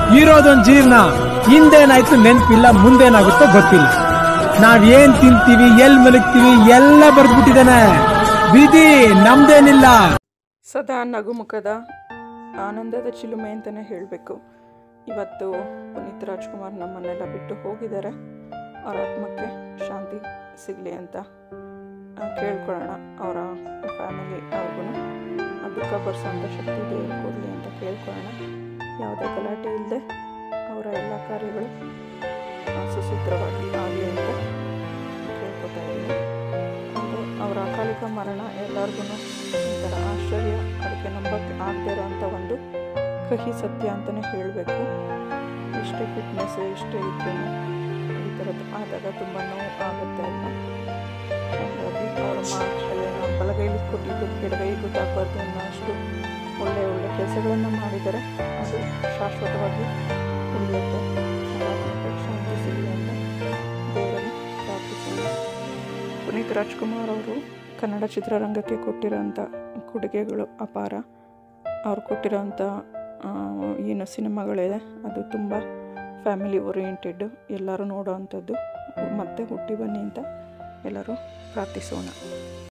ಇರೋದೊಂದ್ ಜೀರ್ಣ ಹಿಂದೇನಾಯ್ತು ನೆನ್ಪಿಲ್ಲ ಮುಂದೇನಾಗುತ್ತೋ ಗೊತ್ತಿಲ್ಲ ನಾವ್ ಏನ್ ತಿಂತೀವಿ ಎಲ್ ಮಲಗ್ತೀವಿ ಎಲ್ಲ ಬರ್ದ್ಬಿಟ್ಟಿದಾನೆ ವಿಧಿ ನಮ್ದೇನಿಲ್ಲ ಸದಾ ನಗುಮುಖದ ಆನಂದದ ಚಿಲುಮೆ ಅಂತಲೇ ಹೇಳಬೇಕು ಇವತ್ತು ಪುನೀತ್ ರಾಜ್ಕುಮಾರ್ ನಮ್ಮನ್ನೆಲ್ಲ ಬಿಟ್ಟು ಹೋಗಿದ್ದಾರೆ ಅವರ ಆತ್ಮಕ್ಕೆ ಶಾಂತಿ ಸಿಗಲಿ ಅಂತ ಆ, ಕೇಳ್ಕೊಳ್ಳೋಣ ಅವರ ಫ್ಯಾಮಿಲಿ ಅವ್ರಿಗೂ ದುಃಖ ಭರಿಸೋಂಥ ಶಕ್ತಿ ದೇವರು ಕೊಡಲಿ ಅಂತ ಕೇಳ್ಕೊಳ್ಳೋಣ ಯಾವುದೇ ಗಲಾಟೆ ಇಲ್ಲದೆ ಅವರ ಎಲ್ಲ ಕಾರ್ಯಗಳು ಆ, ಸುಸೂತ್ರವಾಗಿ ಆಗಲಿ ಅಂತ ಕೇಳ್ಕೊತಾ ಇದ್ದೀನಿ ಒಂದು ಅವರ ಅಕಾಲಿಕ ಮರಣ ಎಲ್ಲರಿಗೂ ಒಂಥರ ಆಶ್ಚರ್ಯ ಅದಕ್ಕೆ ನಂಬಕ್ಕೆ ಆಗದೇ ಇರೋವಂಥ ಒಂದು ಕಹಿ ಸತ್ಯ ಅಂತಲೇ ಹೇಳಬೇಕು ಎಷ್ಟೇ ಫಿಟ್ನೆಸ್ ಎಷ್ಟೇ ಇದ್ರೂ ಈ ಥರದ್ದು ಆದಾಗ ತುಂಬ ನೋವು ಆಗುತ್ತೆ ಅಲ್ವಾ ಹಾಗಾಗಿ ಅವರ ಮಾರ್ಕ್ಸಲ್ಲೆಲ್ಲ ಬಲಗೈಲಿ ಕೊಟ್ಟಿದ್ದು ಎಡಗೈ ಗೊತ್ತಾಗಬಾರ್ದು ಅನ್ನೋ ಅಷ್ಟು ಒಳ್ಳೆಯ ಒಳ್ಳೆಯ ಕೆಲಸಗಳನ್ನು ಮಾಡಿದ್ದಾರೆ ಅದು ಶಾಶ್ವತವಾಗಿ ಉಳಿಯುತ್ತೆ ಆತ್ಮಕ್ಕೆ ಶಾಂತಿ ಸಿಗಲಿ ಅಂತ ದೇವರಲ್ಲಿ ಪ್ರಾರ್ಥಿಸೋಣ ಪುನೀತ್ ರಾಜ್ಕುಮಾರ್ ಅವರು ಕನ್ನಡ ಚಿತ್ರರಂಗಕ್ಕೆ ಕೊಟ್ಟಿರೋಂಥ ಕೊಡುಗೆಗಳು ಅಪಾರ ಅವ್ರು ಕೊಟ್ಟಿರೋಂಥ ಆ, ಏನು ಸಿನಿಮಾಗಳಿದೆ ಅದು ತುಂಬ ಫ್ಯಾಮಿಲಿ ಓರಿಯೆಂಟೆಡ್ ಎಲ್ಲರೂ ನೋಡೋ ಅಂಥದ್ದು ಮತ್ತೆ ಹುಟ್ಟಿ ಬನ್ನಿ ಅಂತ ಎಲ್ಲರೂ ಪ್ರಾರ್ಥಿಸೋಣ